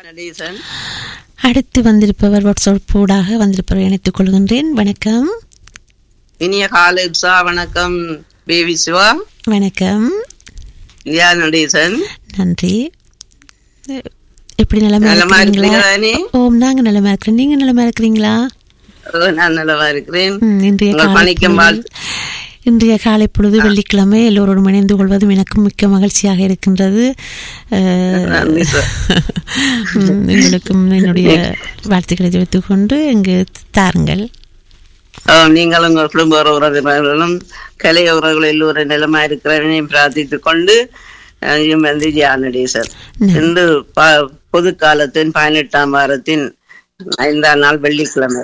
நடேசன் அடுத்து வந்திருப்பவர் வாட்ஸ்அப் ஊடாக வந்திருப்பவர் இணைத்துக் கொள்கின்றேன் வணக்கம் இனிய காலை உற்சா வணக்கம் பேபி சிவா வணக்கம் லியா நடேசன் நன்றி எப்படி நிலைமை நலமா இருக்கிறீங்களா இருக்கிறீங்களானே? ஓம் நாங்க நிலைமை இருக்கிறோம் நீங்க நிலைமை இருக்கிறீங்களா ஓ, நான் நல்லவா இருக்கிறேன் ம், இன்றைய உங்கள் காலை பணிக்கும் பொழுது- இன்றைய காலை பொழுது வெள்ளிக்கிழமை எல்லோரோடும் இணைந்து கொள்வதும் எனக்கு மிக்க மகிழ்ச்சியாக இருக்கின்றது அஹ், நன்றி சார். ம், உங்களுக்கும் என்னுடைய வாழ்த்துக்களை தெரிவித்துக் கொண்டு இங்கு தாருங்கள் ஓ, நீங்கள் உங்கள் குடும்ப உறவினர்களும் கலை உறவுகள் எல்லோரும் நிலமா இருக்கிறவனையும் பிரார்த்தித்துக் கொண்டு அஹ், இம் வந்து லியா நடேசன் இன்று ப- பொது காலத்தின் பதினெட்டாம் வாரத்தின் ஐந்தாம் நாள் வெள்ளிக்கிழமை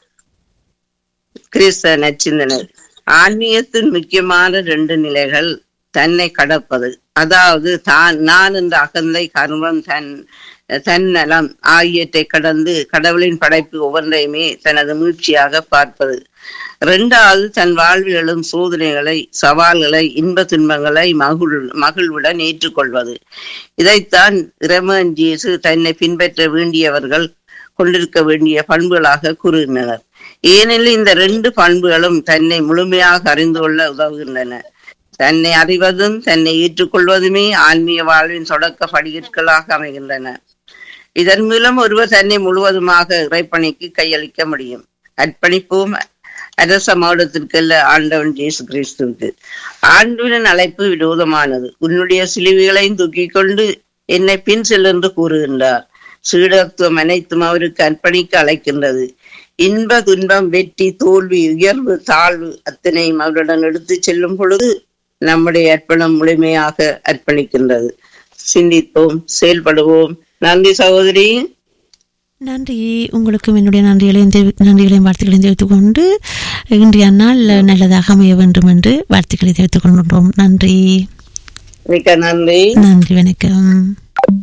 கிறிஸ்த நச்சிந்தனை ஆன்மீகத்தின் முக்கியமான ரெண்டு நிலைகள் தன்னை கடப்பது அதாவது தான் நான் என்ற அகந்தை கர்மம் தன் தன்னலம் ஆகியவற்றை கடந்து கடவுளின் படைப்பு ஒவ்வொன்றையுமே தனது மீழ்ச்சியாக பார்ப்பது இரண்டாவது தன் வாழ்வில் எழும் சோதனைகளை சவால்களை இன்ப துன்பங்களை மகிழ் மகிழ்வுடன் ஏற்றுக்கொள்வது இதைத்தான் இறைமன் ஜேசு தன்னை பின்பற்ற வேண்டியவர்கள் கொண்டிருக்க வேண்டிய பண்புகளாக கூறுகின்றனர் ஏனெனில் இந்த ரெண்டு பண்புகளும் தன்னை முழுமையாக அறிந்து கொள்ள உதவுகின்றன தன்னை அறிவதும் தன்னை ஏற்றுக்கொள்வதுமே ஆன்மீக வாழ்வின் தொடக்க படிகற்களாக அமைகின்றன இதன் மூலம் ஒருவர் தன்னை முழுவதுமாக இறைப்பணிக்கு கையளிக்க முடியும் அர்ப்பணிப்போம் அரச மாவட்டத்திற்கல்ல ஆண்டவன் இயேசு கிறிஸ்துவுக்கு ஆண்டவனின் அழைப்பு விரோதமானது உன்னுடைய சிலுவைகளையும் தூக்கிக் கொண்டு என்னை பின் செல் என்று கூறுகின்றார் சீடத்துவம் அனைத்தும் அவருக்கு அர்ப்பணிக்க அழைக்கின்றது இன்ப துன்பம் வெற்றி தோல்வி உயர்வு தாழ்வு அத்தனையும் அவருடன் எடுத்துச் செல்லும் பொழுது நம்முடைய அர்ப்பணம் முழுமையாக அர்ப்பணிக்கின்றது சிந்திப்போம் செயல்படுவோம் நன்றி சகோதரி நன்றி உங்களுக்கும் என்னுடைய நன்றிகளையும் தெரிவி- நன்றிகளையும் வாழ்த்துக்களையும் தெரிவித்துக் கொண்டு இன்றைய நாள் நல்லதாக அமைய வேண்டும் என்று வாழ்த்துக்களை தெரிவித்துக் கொள்கின்றோம் நன்றி மிக்க நன்றி நன்றி வணக்கம்